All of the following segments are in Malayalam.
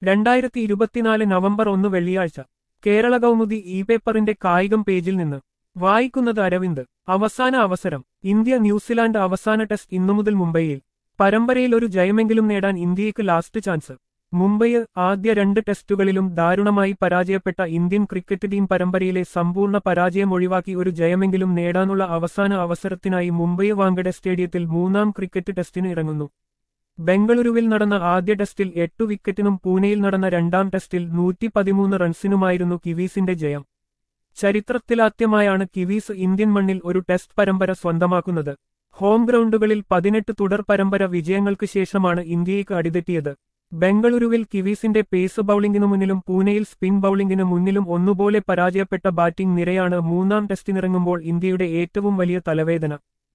രണ്ടായിരത്തി ഇരുപത്തിനാല് നവംബർ ഒന്ന് വെള്ളിയാഴ്ച കേരള കൗമുദി ഇ പേപ്പറിന്റെ കായികം പേജിൽ നിന്ന് വായിക്കുന്നത് അരവിന്ദ് അവസാന അവസരം ഇന്ത്യ ന്യൂസിലാൻഡ് അവസാന ടെസ്റ്റ് ഇന്നു മുതൽ മുംബൈയിൽ പരമ്പരയിൽ ഒരു ജയമെങ്കിലും നേടാൻ ഇന്ത്യയ്ക്ക് ലാസ്റ്റ് ചാൻസ് മുംബൈയിൽ ആദ്യ രണ്ട് ടെസ്റ്റുകളിലും ദാരുണമായി പരാജയപ്പെട്ട ഇന്ത്യൻ ക്രിക്കറ്റ് ടീം പരമ്പരയിലെ സമ്പൂർണ്ണ പരാജയം ഒഴിവാക്കി ഒരു ജയമെങ്കിലും നേടാനുള്ള അവസാന അവസരത്തിനായി മുംബൈ വാങ്കഡെ സ്റ്റേഡിയത്തിൽ മൂന്നാം ക്രിക്കറ്റ് ടെസ്റ്റിന് ഇറങ്ങുന്നു ബംഗളൂരുവിൽ നടന്ന ആദ്യ ടെസ്റ്റിൽ എട്ടു വിക്കറ്റിനും പൂനെയിൽ നടന്ന രണ്ടാം ടെസ്റ്റിൽ നൂറ്റി പതിമൂന്ന് റൺസിനുമായിരുന്നു കിവീസിന്റെ ജയം ചരിത്രത്തിലാദ്യമായാണ് കിവീസ് ഇന്ത്യൻ മണ്ണിൽ ഒരു ടെസ്റ്റ് പരമ്പര സ്വന്തമാക്കുന്നത് ഹോം ഗ്രൗണ്ടുകളിൽ പതിനെട്ട് തുടർ പരമ്പര വിജയങ്ങൾക്ക് ശേഷമാണ് ഇന്ത്യയ്ക്ക് അടിതെറ്റിയത് ബംഗളൂരുവിൽ കിവീസിന്റെ പേസ് ബൌളിംഗിനു മുന്നിലും പൂനെയിൽ സ്പിൻ ബൌളിംഗിന് മുന്നിലും ഒന്നുപോലെ പരാജയപ്പെട്ട ബാറ്റിംഗ് നിരയാണ് മൂന്നാം ടെസ്റ്റിനിറങ്ങുമ്പോൾ ഇന്ത്യയുടെ ഏറ്റവും വലിയ തലവേദന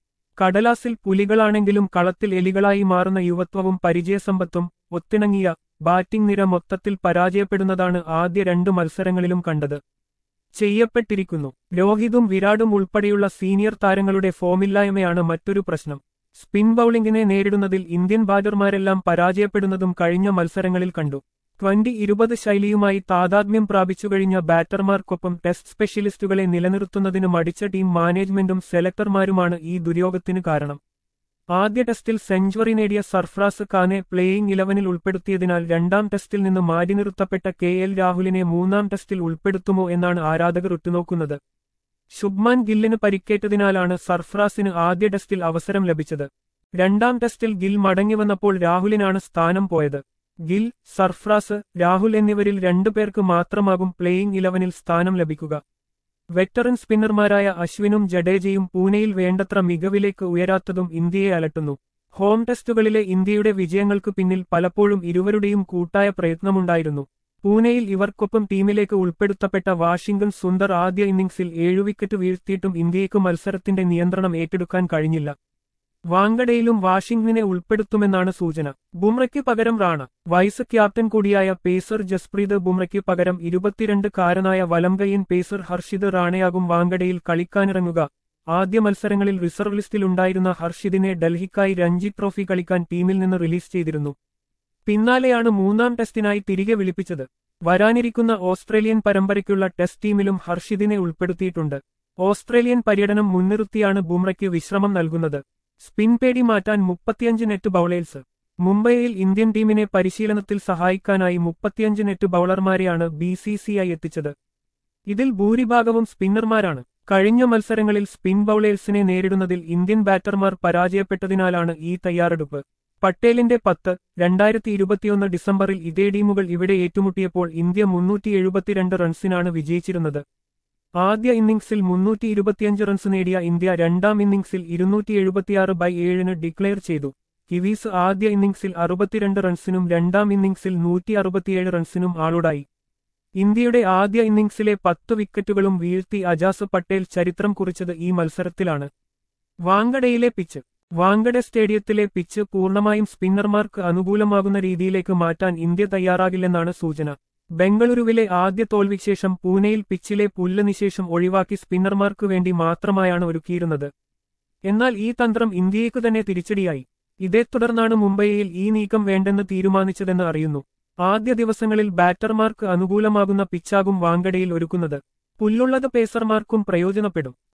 കടലാസിൽ പുലികളാണെങ്കിലും കളത്തിൽ എലികളായി മാറുന്ന യുവത്വവും പരിചയസമ്പത്തും ഒത്തിണങ്ങിയ ബാറ്റിംഗ് നിര മൊത്തത്തിൽ പരാജയപ്പെടുന്നതാണ് ആദ്യ രണ്ടു മത്സരങ്ങളിലും കണ്ടത് ചെയ്യപ്പെട്ടിരിക്കുന്നു രോഹിതും വിരാടും ഉൾപ്പെടെയുള്ള സീനിയർ താരങ്ങളുടെ ഫോമില്ലായ്മയാണ് മറ്റൊരു പ്രശ്നം സ്പിൻ ബൌളിംഗിനെ നേരിടുന്നതിൽ ഇന്ത്യൻ ബാറ്റർമാരെല്ലാം പരാജയപ്പെടുന്നതും കഴിഞ്ഞ മത്സരങ്ങളിൽ കണ്ടു ട്വന്റി ഇരുപത് ശൈലിയുമായി താതാത്മ്യം പ്രാപിച്ചുകഴിഞ്ഞ ബാറ്റർമാർക്കൊപ്പം ടെസ്റ്റ് സ്പെഷ്യലിസ്റ്റുകളെ നിലനിർത്തുന്നതിന് മടിച്ച ടീം മാനേജ്മെന്റും സെലക്ടർമാരുമാണ് ഈ ദുര്യോഗത്തിന് കാരണം ആദ്യ ടെസ്റ്റിൽ സെഞ്ചുറി നേടിയ സർഫ്രാസ് ഖാനെ പ്ലേയിംഗ് ഇലവനിൽ ഉൾപ്പെടുത്തിയതിനാൽ രണ്ടാം ടെസ്റ്റിൽ നിന്ന് മാറ്റി നിർത്തപ്പെട്ട കെ എൽ രാഹുലിനെ മൂന്നാം ടെസ്റ്റിൽ ഉൾപ്പെടുത്തുമോ എന്നാണ് ആരാധകർ ഉറ്റുനോക്കുന്നത് ശുഭ്മാൻ ഗില്ലിന് പരിക്കേറ്റതിനാലാണ് സർഫ്രാസിന് ആദ്യ ടെസ്റ്റിൽ അവസരം ലഭിച്ചത് രണ്ടാം ടെസ്റ്റിൽ ഗിൽ മടങ്ങിവന്നപ്പോൾ രാഹുലിനാണ് സ്ഥാനം പോയത് ഗിൽ സർഫ്രാസ് രാഹുൽ എന്നിവരിൽ രണ്ടുപേർക്ക് മാത്രമാകും പ്ലേയിംഗ് ഇലവനിൽ സ്ഥാനം ലഭിക്കുക വെറ്ററൻ സ്പിന്നർമാരായ അശ്വിനും ജഡേജയും പൂനെയിൽ വേണ്ടത്ര മികവിലേക്ക് ഉയരാത്തതും ഇന്ത്യയെ അലട്ടുന്നു ഹോം ടെസ്റ്റുകളിലെ ഇന്ത്യയുടെ വിജയങ്ങൾക്ക് പിന്നിൽ പലപ്പോഴും ഇരുവരുടെയും കൂട്ടായ പ്രയത്നമുണ്ടായിരുന്നു പൂനെയിൽ ഇവർക്കൊപ്പം ടീമിലേക്ക് ഉൾപ്പെടുത്തപ്പെട്ട വാഷിംഗ്ടൺ സുന്ദർ ആദ്യ ഇന്നിംഗ്സിൽ ഏഴു വിക്കറ്റ് വീഴ്ത്തിയിട്ടും ഇന്ത്യയ്ക്ക് മത്സരത്തിന്റെ നിയന്ത്രണം ഏറ്റെടുക്കാൻ കഴിഞ്ഞില്ല വാങ്കഡയിലും വാഷിംഗ്ടനെ ഉൾപ്പെടുത്തുമെന്നാണ് സൂചന ബുംറയ്ക്ക് പകരം റാണ വൈസ് ക്യാപ്റ്റൻ കൂടിയായ പേസർ ജസ്പ്രീത് ബുംറയ്ക്ക് പകരം ഇരുപത്തിരണ്ട് കാരനായ വലംകയ്യൻ പേസർ ഹർഷിത് റാണയാകും വാങ്കഡയിൽ കളിക്കാനിറങ്ങുക ആദ്യ മത്സരങ്ങളിൽ റിസർവ് ലിസ്റ്റിലുണ്ടായിരുന്ന ഹർഷിദിനെ ഡൽഹിക്കായി രഞ്ജി ട്രോഫി കളിക്കാൻ ടീമിൽ നിന്ന് റിലീസ് ചെയ്തിരുന്നു പിന്നാലെയാണ് മൂന്നാം ടെസ്റ്റിനായി തിരികെ വിളിപ്പിച്ചത് വരാനിരിക്കുന്ന ഓസ്ട്രേലിയൻ പരമ്പരയ്ക്കുള്ള ടെസ്റ്റ് ടീമിലും ഹർഷിദിനെ ഉൾപ്പെടുത്തിയിട്ടുണ്ട് ഓസ്ട്രേലിയൻ പര്യടനം മുൻനിർത്തിയാണ് ബുംറയ്ക്ക് വിശ്രമം നൽകുന്നത് സ്പിൻ പേടി മാറ്റാൻ മുപ്പത്തിയഞ്ച് നെറ്റ് ബൌളേഴ്സ് മുംബൈയിൽ ഇന്ത്യൻ ടീമിനെ പരിശീലനത്തിൽ സഹായിക്കാനായി മുപ്പത്തിയഞ്ച് നെറ്റ് ബൌളർമാരെയാണ് ബി സി സി ഐ എത്തിച്ചത് ഇതിൽ ഭൂരിഭാഗവും സ്പിന്നർമാരാണ് കഴിഞ്ഞ മത്സരങ്ങളിൽ സ്പിൻ ബൌളേഴ്സിനെ നേരിടുന്നതിൽ ഇന്ത്യൻ ബാറ്റർമാർ പരാജയപ്പെട്ടതിനാലാണ് ഈ തയ്യാറെടുപ്പ് പട്ടേലിന്റെ പത്ത് രണ്ടായിരത്തി ഇരുപത്തിയൊന്ന് ഡിസംബറിൽ ഇതേ ടീമുകൾ ഇവിടെ ഏറ്റുമുട്ടിയപ്പോൾ ഇന്ത്യ മുന്നൂറ്റി എഴുപത്തിരണ്ട് റൺസിനാണ് വിജയിച്ചിരുന്നത് ആദ്യ ഇന്നിംഗ്സിൽ മുന്നൂറ്റി ഇരുപത്തിയഞ്ച് റൺസ് നേടിയ ഇന്ത്യ രണ്ടാം ഇന്നിംഗ്സിൽ ഇരുന്നൂറ്റി എഴുപത്തിയാറ് ബൈ ഏഴിന് ഡിക്ലെയർ ചെയ്തു കിവീസ് ആദ്യ ഇന്നിംഗ്സിൽ അറുപത്തിരണ്ട് റൺസിനും രണ്ടാം ഇന്നിംഗ്സിൽ നൂറ്റി അറുപത്തിയേഴ് റൺസിനും ആളുടായി ഇന്ത്യയുടെ ആദ്യ ഇന്നിംഗ്സിലെ പത്ത് വിക്കറ്റുകളും വീഴ്ത്തി അജാസ് പട്ടേൽ ചരിത്രം കുറിച്ചത് ഈ മത്സരത്തിലാണ് വാങ്കഡയിലെ പിച്ച് വാങ്കഡെ സ്റ്റേഡിയത്തിലെ പിച്ച് പൂർണ്ണമായും സ്പിന്നർമാർക്ക് അനുകൂലമാകുന്ന രീതിയിലേക്ക് മാറ്റാൻ ഇന്ത്യ തയ്യാറാകില്ലെന്നാണ് സൂചന ബംഗളൂരുവിലെ ആദ്യ തോൽവിക്ക് ശേഷം പൂനെയിൽ പിച്ചിലെ പുല്ല് നിശേഷം ഒഴിവാക്കി സ്പിന്നർമാർക്കു വേണ്ടി മാത്രമായാണ് ഒരുക്കിയിരുന്നത് എന്നാൽ ഈ തന്ത്രം ഇന്ത്യയ്ക്കു തന്നെ തിരിച്ചടിയായി ഇതേ തുടർന്നാണ് മുംബൈയിൽ ഈ നീക്കം വേണ്ടെന്ന് തീരുമാനിച്ചതെന്ന് അറിയുന്നു ആദ്യ ദിവസങ്ങളിൽ ബാറ്റർമാർക്ക് അനുകൂലമാകുന്ന പിച്ചാകും വാങ്കഡയിൽ ഒരുക്കുന്നത് പുല്ലുള്ളത് പേസർമാർക്കും പ്രയോജനപ്പെടും